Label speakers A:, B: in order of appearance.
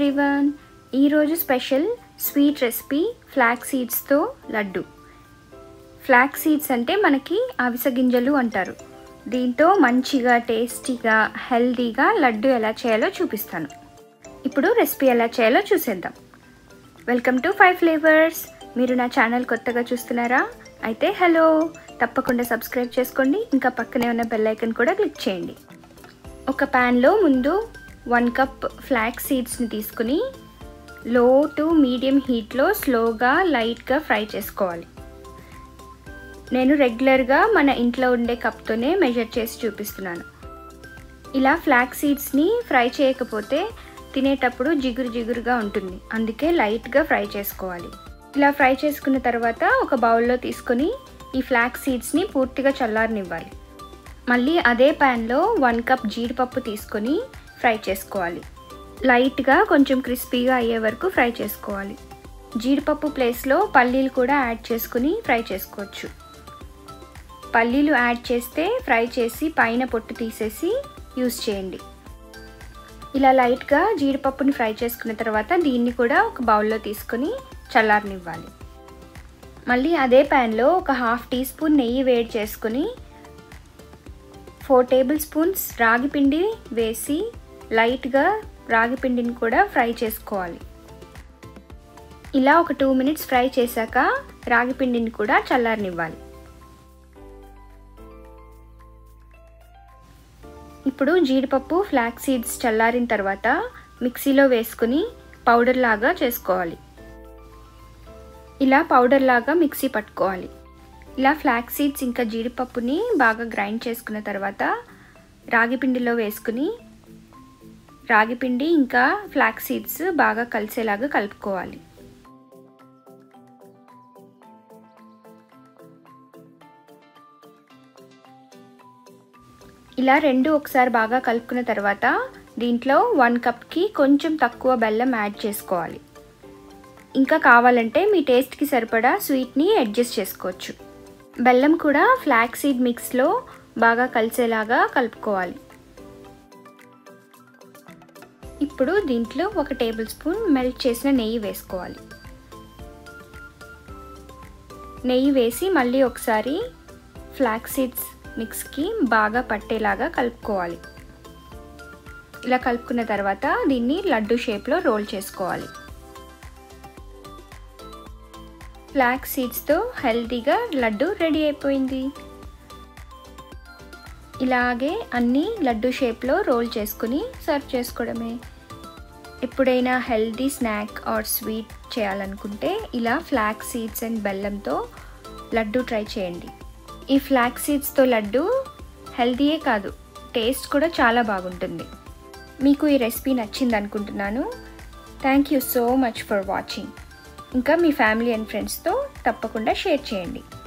A: everyone ఈరోజు special sweet recipe flax సీడ్స్తో laddu flax seeds అంటే మనకి అవిసె గింజలు అంటారు దీంతో మంచిగా టేస్టీగా హెల్తీగా లడ్డు ఎలా చేయాలో చూపిస్తాను ఇప్పుడు రెసిపీ ఎలా చేయాలో చూసేద్దాం వెల్కమ్ టు ఫైవ్ ఫ్లేవర్స్ మీరు నా ఛానల్ కొత్తగా చూస్తున్నారా అయితే హలో తప్పకుండా సబ్స్క్రైబ్ చేసుకోండి ఇంకా పక్కనే ఉన్న బెల్ ఐకన్ కూడా క్లిక్ చేయండి ఒక ప్యాన్లో ముందు వన్ కప్ ఫ్లాక్ సీడ్స్ని తీసుకుని లో టు మీడియం హీట్లో స్లోగా లైట్గా ఫ్రై చేసుకోవాలి నేను రెగ్యులర్గా మన ఇంట్లో ఉండే కప్తోనే మెజర్ చేసి చూపిస్తున్నాను ఇలా ఫ్లాక్ సీడ్స్ని ఫ్రై చేయకపోతే తినేటప్పుడు జిగురు జిగురుగా ఉంటుంది అందుకే లైట్గా ఫ్రై చేసుకోవాలి ఇలా ఫ్రై చేసుకున్న తర్వాత ఒక బౌల్లో తీసుకొని ఈ ఫ్లాక్ సీడ్స్ని పూర్తిగా చల్లారనివ్వాలి మళ్ళీ అదే ప్యాన్లో వన్ కప్ జీడిపప్పు తీసుకొని ఫ్రై చేసుకోవాలి లైట్గా కొంచెం క్రిస్పీగా అయ్యే వరకు ఫ్రై చేసుకోవాలి జీడిపప్పు ప్లేస్లో పల్లీలు కూడా యాడ్ చేసుకుని ఫ్రై చేసుకోవచ్చు పల్లీలు యాడ్ చేస్తే ఫ్రై చేసి పైన పొట్టు తీసేసి యూస్ చేయండి ఇలా లైట్గా జీడిపప్పుని ఫ్రై చేసుకున్న తర్వాత దీన్ని కూడా ఒక బౌల్లో తీసుకొని చల్లారనివ్వాలి మళ్ళీ అదే ప్యాన్లో ఒక హాఫ్ టీ స్పూన్ నెయ్యి వేడి చేసుకుని ఫోర్ టేబుల్ స్పూన్స్ రాగి పిండి వేసి లైట్గా రాగి పిండిని కూడా ఫ్రై చేసుకోవాలి ఇలా ఒక టూ మినిట్స్ ఫ్రై చేశాక రాగి పిండిని కూడా చల్లారనివ్వాలి ఇప్పుడు జీడిపప్పు ఫ్లాక్ సీడ్స్ చల్లారిన తర్వాత మిక్సీలో వేసుకుని పౌడర్ లాగా చేసుకోవాలి ఇలా పౌడర్ లాగా మిక్సీ పట్టుకోవాలి ఇలా ఫ్లాక్ సీడ్స్ ఇంకా జీడిపప్పుని బాగా గ్రైండ్ చేసుకున్న తర్వాత రాగి పిండిలో వేసుకుని రాగి పిండి ఇంకా ఫ్లాక్ సీడ్స్ బాగా కలిసేలాగా కలుపుకోవాలి ఇలా రెండు ఒకసారి బాగా కలుపుకున్న తర్వాత దీంట్లో వన్ కప్కి కొంచెం తక్కువ బెల్లం యాడ్ చేసుకోవాలి ఇంకా కావాలంటే మీ టేస్ట్కి సరిపడా స్వీట్ని అడ్జస్ట్ చేసుకోవచ్చు బెల్లం కూడా ఫ్లాక్ సీడ్ మిక్స్లో బాగా కలిసేలాగా కలుపుకోవాలి ఇప్పుడు దీంట్లో ఒక టేబుల్ స్పూన్ మెల్ట్ చేసిన నెయ్యి వేసుకోవాలి నెయ్యి వేసి మళ్ళీ ఒకసారి ఫ్లాక్ సీడ్స్ మిక్స్కి బాగా పట్టేలాగా కలుపుకోవాలి ఇలా కలుపుకున్న తర్వాత దీన్ని లడ్డు షేప్లో రోల్ చేసుకోవాలి ఫ్లాక్ సీడ్స్తో హెల్తీగా లడ్డు రెడీ అయిపోయింది ఇలాగే అన్నీ లడ్డు షేప్లో రోల్ చేసుకుని సర్వ్ చేసుకోవడమే ఎప్పుడైనా హెల్తీ స్నాక్ ఆర్ స్వీట్ చేయాలనుకుంటే ఇలా ఫ్లాక్ సీడ్స్ అండ్ బెల్లంతో లడ్డు ట్రై చేయండి ఈ ఫ్లాక్ సీడ్స్తో లడ్డు హెల్తీయే కాదు టేస్ట్ కూడా చాలా బాగుంటుంది మీకు ఈ రెసిపీ నచ్చింది అనుకుంటున్నాను thank you so much for watching ఇంకా మీ ఫ్యామిలీ అండ్ ఫ్రెండ్స్తో తప్పకుండా షేర్ చేయండి